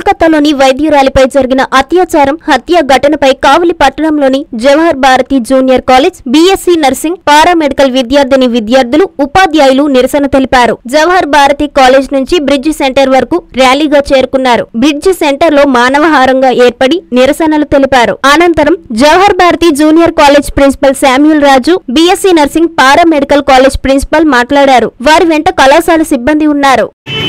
కోల్కతాలోని వైద్యురాలిపై జరిగిన అత్యాచారం హత్య ఘటనపై కావలి పట్టణంలోని Jawahar Bharathi junior college BSc nursing paramedical విద్యార్థిని విద్యార్థులు ఉపాధ్యాయులు నిరసన తెలిపారు జవహర్ భారతి కాలేజ్ నుంచి బ్రిడ్జ్ సెంటర్ వరకు ర్యాలీగా చేరుకున్నారు బ్రిడ్జ్ సెంటర్ లో మానవహారంగా ఏర్పడి నిరసనలు తెలిపారు అనంతరం Jawahar Bharathi junior college principal Samuel Raju BSc nursing paramedical college principal మాట్లాడారు వారి వెంట కళాశాల సిబ్బంది ఉన్నారు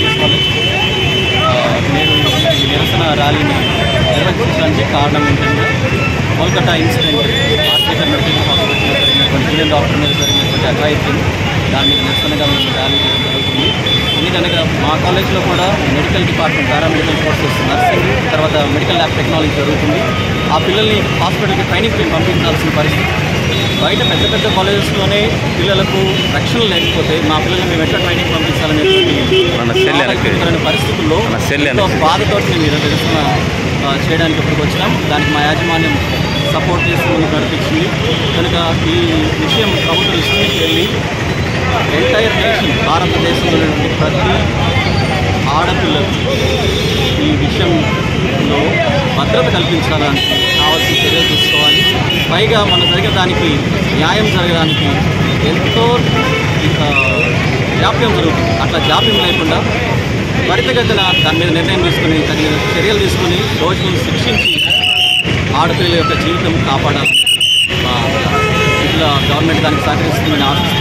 నేను ఈ నిరసన ర్యాలీని నిర్వహించడానికి కారణం ఏంటంటే కోల్కతా ఇన్సిడెంట్ ఆర్టికల్ మెడికల్ హాస్పిటల్లో జరిగినటువంటి జూనియర్ డాక్టర్ మీద జరిగినటువంటి అఘాయిత్యం దాని మీద నిరసనగా మేము ర్యాలీ చేయడం జరుగుతుంది ఎందుకనగా మా కాలేజ్లో కూడా medical department paramedical courses nursing తర్వాత మెడికల్ ల్యాబ్ టెక్నాలజీ జరుగుతుంది ఆ పిల్లల్ని హాస్పిటల్కి ట్రైనింగ్ పంపించాల్సిన పరిస్థితి బయట పెద్ద పెద్ద కాలేజెస్లోనే పిల్లలకు రక్షణ లేకపోతే మా పిల్లల్ని మేము ఎట్లా ట్రైనింగ్ పంపించాలని చెప్పి మన సెల్ వెనక్కి. ఆలోచించిన పరిస్థితుల్లో మన సెల్ ఎంతో వెనక్కి. బాధతో మేము ఈరోజు నిరసన ఆ, చేయడానికి ఇప్పటికి వచ్చినాం దానికి మా యాజమాన్యం సపోర్ట్ చేసి ముందుకు నడిపించింది కనుక ఈ విషయం ప్రభుత్వ దృష్టికి వెళ్ళి ఎంటైర్ నేషన్ భారతదేశంలో ఉన్నటువంటి ప్రతి ఆడపిల్లలకు ఈ విషయంలో భద్రత కల్పించాలని కావాల్సిన చర్యలు తీసుకోవాలి పైగా మన జరిగిన దానికి న్యాయం జరగడానికి ఎంతో ఆ, జాప్యం జరుగుతుంది అట్లా జాప్యం లేకుండా త్వరితగతిన దాని మీద నిర్ణయం తీసుకుని తగిన చర్యలు తీసుకుని రోజును శిక్షించి ఆడపిల్లల యొక్క జీవితం కాపాడాలి మా ఇట్లా గవర్నమెంట్ దానికి సహకరిస్తుందని ఆశిస్తూ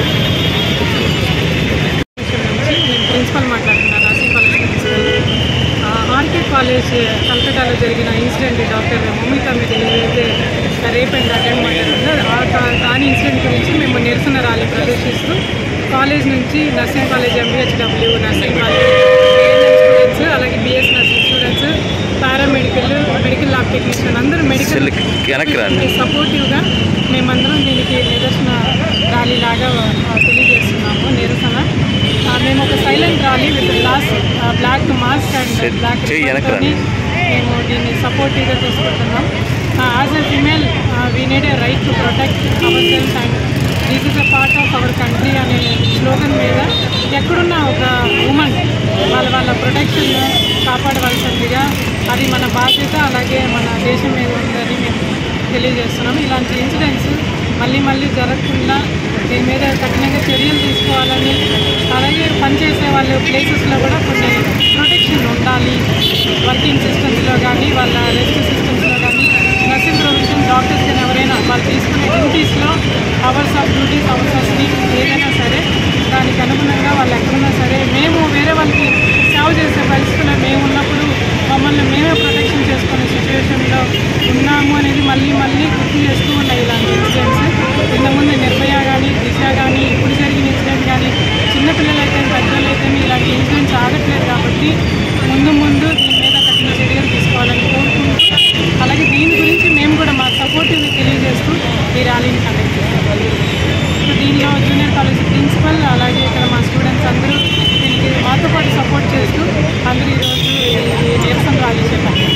నేను ప్రిన్సిపల్ మాట్లాడుతున్నాను నర్సింగ్ కాలేజ్ ప్రిన్సిపల్ ఆ, ఆర్కే కాలేజ్ కల్కటాలో జరిగిన ఇన్సిడెంట్ డాక్టర్ మమిత మీద ఏదైతే రేప్ అండ్ అటెండ్ మాట్లాడిందో ఆ దా- దాని ఇన్సిడెంట్ గురించి మేము నిరసన ర్యాలీ ప్రదర్శిస్తూ కాలేజ్ నుంచి nursing college MPHW nursing college students అలాగే BS nursing students paramedical medical lab technician అందరూ మెడికల్ సెల్ వెనక్కి రండి. సపోర్టివ్గా మేమందరం దీనికి నిదర్శన ర్యాలీ లాగా ఆ, తెలియజేస్తున్నాము నిరసన ఆ, మేము ఒక silent rally with glass black mask and చెయ్- బ్లాక్ చెయ్యి వెనక్కి రండి. మేము దీన్ని సపోర్టివ్గా తీసుకుంటున్నాం as a female we need a right to protect ourselves and this is a part of our country అనే స్లోగన్ మీద ఎక్కడున్న ఒక ఉమెన్ వాళ్ళ వాళ్ళ ప్రొటెక్షన్ కాపాడవలసిందిగా అది మన బాధ్యత అలాగే మన దేశం మీద ఉందని మేము తెలియజేస్తున్నాం ఇలాంటి ఇన్సిడెంట్స్ మళ్ళీ మళ్ళీ జరగకుండా దీని మీద కఠినంగా చర్యలు తీసుకోవాలని అలాగే పనిచేసే వాళ్ళ ప్లేసెస్లో కూడా కొన్ని ప్రొటెక్షన్ ఉండాలి వర్కింగ్ సిస్టమ్స్లో కానీ వాళ్ళ రెస్ట్ సిస్టమ్స్లో కానీ నర్సింగ్ ప్రొఫెషన్ డాక్టర్స్ కానీ ఎవరైనా వాళ్ళు తీసుకునే డ్యూటీస్లో hours of duties hours of sleep ఏదైనా సరే దానికి అనుగుణంగా వాళ్ళు ఎక్కడున్నా సరే మేము వేరే వాళ్ళకి సేవ చేసే పరిస్థితుల్లో మేము ఉన్నప్పుడు మమ్మల్ని మేమే ప్రొటెక్షన్ చేసుకునే సిచ్యువేషన్లో ఉన్నాము అనేది మళ్ళీ మళ్ళీ గుర్తు చేస్తూ ఉన్నాయి ఇలాంటి ఇన్సిడెంట్స్ ఇంతకుముందు నిర్భయ కానీ దిశ కానీ ఇప్పుడు జరిగిన ఇన్సిడెంట్ కానీ చిన్నపిల్లలైతే పెద్దలైతే ఇలాంటి ఇన్సిడెంట్స్ ఆగట్లేదు కాబట్టి ముందు ముందు దీని మీద కఠిన చర్యలు తీసుకోవాలని కోరుకుంటూ అలాగే దీని గురించి మేము కూడా మా సపోర్టివ్ని తెలియజేస్తూ ఈ ర్యాలీని కండక్ట్ చేస్తాం సో దీనిలో జూనియర్ కాలేజ్ ప్రిన్సిపల్ అలాగే ఇక్కడ మా స్టూడెంట్స్ అందరూ దీనికి మాతో పాటు సపోర్ట్ చేస్తూ అందరూ ఈరోజు ఈ నిరసన ర్యాలీ చేపట్టారు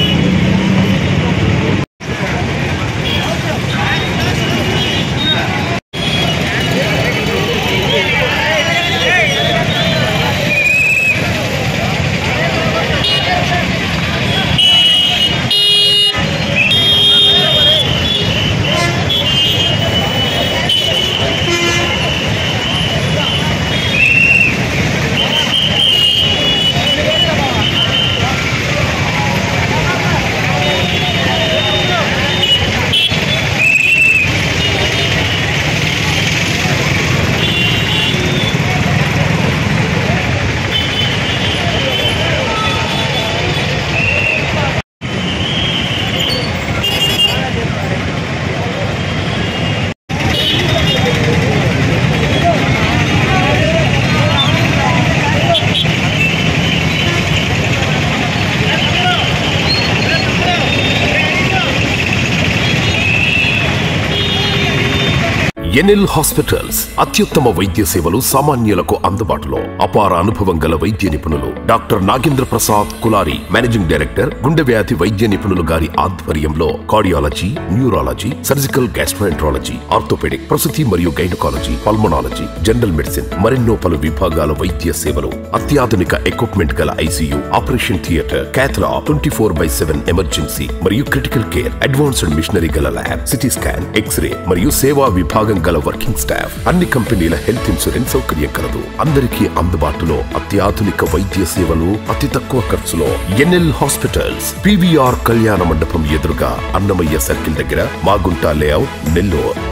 ఎన్ఎల్ హాస్పిటల్స్ అత్యుత్తమ వైద్య సేవలు సామాన్యులకు అందుబాటులో అపార అనుభవం గల వైద్య నిపుణులు doctor Nagendra Prasad Kulari managing director గుండె వ్యాధి వైద్య నిపుణులు గారి ఆధ్వర్యంలో cardiology neurology surgical gastroenterology orthopaedic ప్రసూతి మరియు గైనకాలజీ పల్మనాలజీ జనరల్ మెడిసిన్ మరెన్నో పలు విభాగాల వైద్య సేవలు అత్యాధునిక ఎక్విప్మెంట్ గల ICU operation theatre cath lab twenty four by seven emergency మరియు క్రిటికల్ కేర్ అడ్వాన్స్డ్ మిషనరీ గల ల్యాబ్ సిటీ స్కాన్ ఎక్స్రే మరియు సేవా విభాగం గల వర్కింగ్ స్టాఫ్ అన్ని కంపెనీల హెల్త్ ఇన్సూరెన్స్ సౌకర్యం కలదు అందరికీ అందుబాటులో అత్యాధునిక వైద్య సేవలు అతి తక్కువ ఖర్చులో ఎన్ఎల్ హాస్పిటల్స్ పివిఆర్ కళ్యాణ మండపం ఎదురుగా అన్నమయ్య సర్కిల్ దగ్గర మాగుంట లేఅవుట్ నెల్లూరు